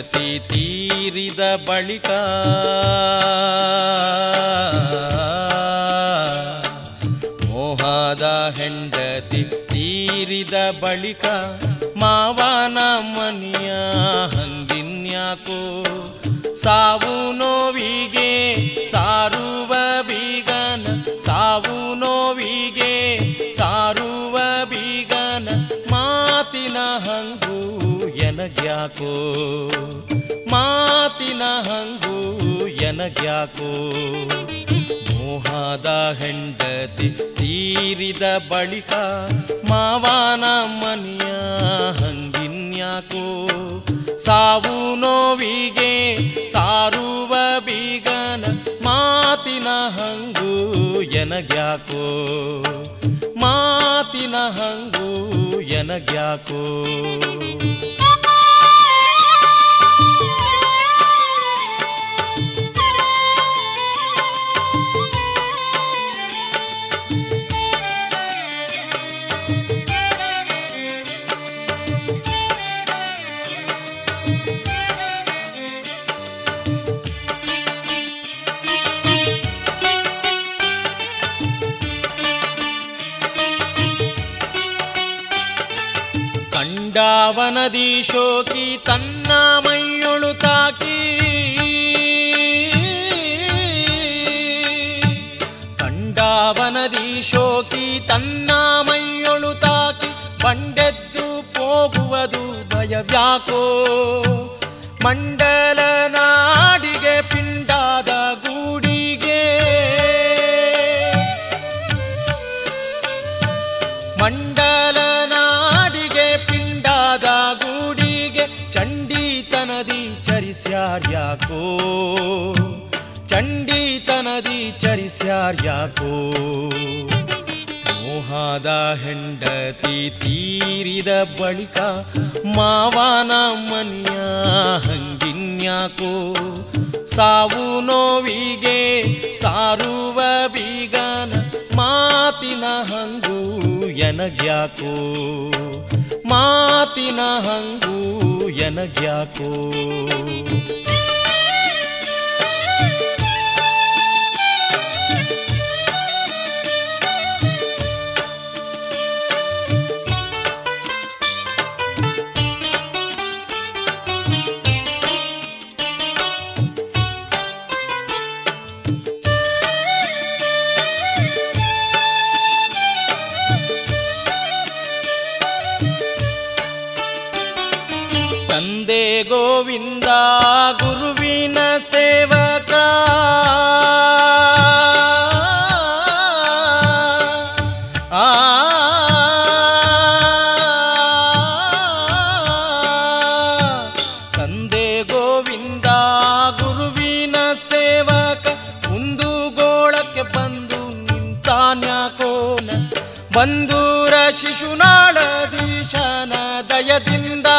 ಹೆಂಡತಿ ತೀರಿದ ಬಳಿಕ ಮೋಹದ ಹೆಂಡತಿ ತೀರಿದ ಬಳಿಕ ಮಾವನ ಮನಿಯ ಹಂಗಿನ್ಯಾಕೋ ಸಾವು ನೋವಿಗೆ ಸಾರುವ ಬೀಗನ ಸಾವು ನೋವಿಗೆ ಸಾರುವ ಬೀಗನ ಮಾತಿನ ಹಂಗು ಎನಗ್ಯಾಕೋ ಮಾತಿನ ಹಂಗು ಎನಗ್ಯಾಕೋ ಮೋಹದ ಹೆಂಡತಿ ತೀರಿದ ಬಳಿಕ ಮಾವನ ಮನಿಯ ಹಂಗಿನ್ಯಾಕೋ ಸಾವು ನೋವಿಗೆ ಸಾರುವ ಬೀಗನ ಮಾತಿನ ಹಂಗು ಎನಗ್ಯಾಕೋ ಮಾತಿನ ಹಂಗು ಎನಗ್ಯಾಕೋ ಕಂಡಾವನದಿ ಶೋಕಿ ತನ್ನ ಮೈಯೊಳು ತಾಕಿ ಕಂಡಾವನದಿ ಶೋಕಿ ತನ್ನ ಮೈಯೊಳು ತಾಕಿ ಬಂಡೆದ್ದು ಹೋಗುವುದು ಭಯವ್ಯಾಕೋ ಮಂಡಲ ನಾಡಿಗೆ ಪಿಂಡಾದ ಗೂಡಿಗೆ ಮಂಡಲ ನಾಡಿಗೆ ಪಿಂಡಾದ ಗೂಡಿಗೆ ಚಂಡೀತನದಿ ಚರಿಸ್ಯಾರ್ಯಾಕೋ ಚಂಡೀತನದಿ ಚರಿಸ್ಯಾರ್ಯಾಕೋ ಮೋಹದ ಹೆಂಡತಿ ತೀರಿದ ಬಳಿಕ ಮಾವನ ಮನಿಯ ಹಂಗಿನ್ಯಾಕೋ ಸಾವು ನೋವಿಗೆ ಸಾರುವ ಬೀಗನ ಮಾತಿನ ಹಂಗು ಎನಗ್ಯಾಕೋ ಮಾತಿನ ಹಂಗು ಎನಗ್ಯಾಕೋ ತಂದೆ ಗೋವಿಂದ ಗುರುವಿನ ಸೇವಕ ಆ ತಂದೆ ಗೋವಿಂದ ಗುರುವಿನ ಸೇವಕ ಒಂದು ಗೋಳಕ್ಕೆ ಬಂದು ನಿಂತಾನ್ಯಾಕೋನ ಬಂದೂರ ಶಿಶುನಾಳದೀಶನ ದಯದಿಂದ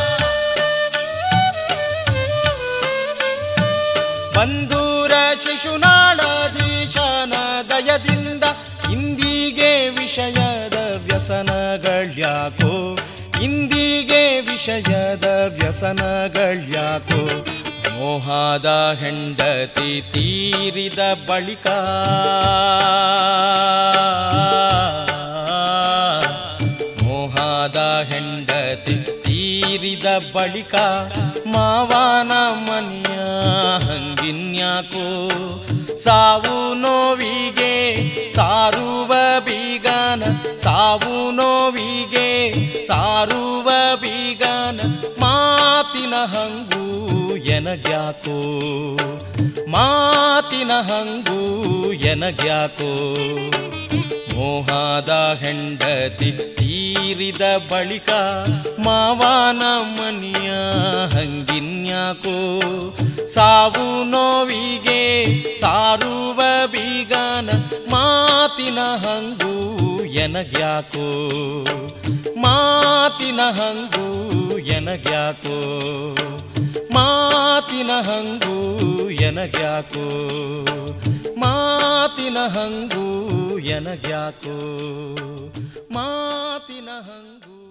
ಬಂದೂರ ಶಿಶುನಾಳದೀಶನ ದಯದಿಂದ ಇಂದಿಗೆ ವಿಷಯದ ವ್ಯಸನಗಳ್ಯಾಕೋ ಇಂದಿಗೆ ವಿಷಯದ ವ್ಯಸನಗಳ್ಯಾಕೋ ಮೋಹದ ಹೆಂಡತಿ ತೀರಿದ ಬಳಿಕ ಮೋಹದ ಹೆಂಡತಿ ತೀರಿದ ಬಳಿಕ ಮಾವನ ಮನಿಯ ಹಂಗಿನ್ಯಾಕೋ ಸಾವು ನೋವಿಗೆ ಸಾರುವ ಬೀಗನ ಸಾವು ನೋವಿಗೆ ಸಾರುವ ಬೀಗನ ಮಾತಿನ ಹಂಗು ಎನಗ್ಯಾಕೋ ಮಾತಿನ ಹಂಗು ಎನಗ್ಯಾಕೋ ಮೋಹದ ಹೆಂಡತಿ ತೀರಿದ ಬಳಿಕ ಮಾವನ ಮನಿಯ ಹಂಗಿನ್ಯಾಕೋ ಸಾವು ನೋವಿಗೆ ಸಾರುವ ಬೀಗನ ಮಾತಿನ ಹಂಗು ಎನಗ್ಯಾಕೋ ಮಾತಿನ ಹಂಗು ಎನಗ್ಯಾಕೋ ಮಾತಿನ ಹಂಗು ಎನಗ್ಯಾಕೋ ಮಾತಿನ ಹಂಗು ಎನಗ್ಯಾಕೋ ಮಾತಿನ ಹಂಗು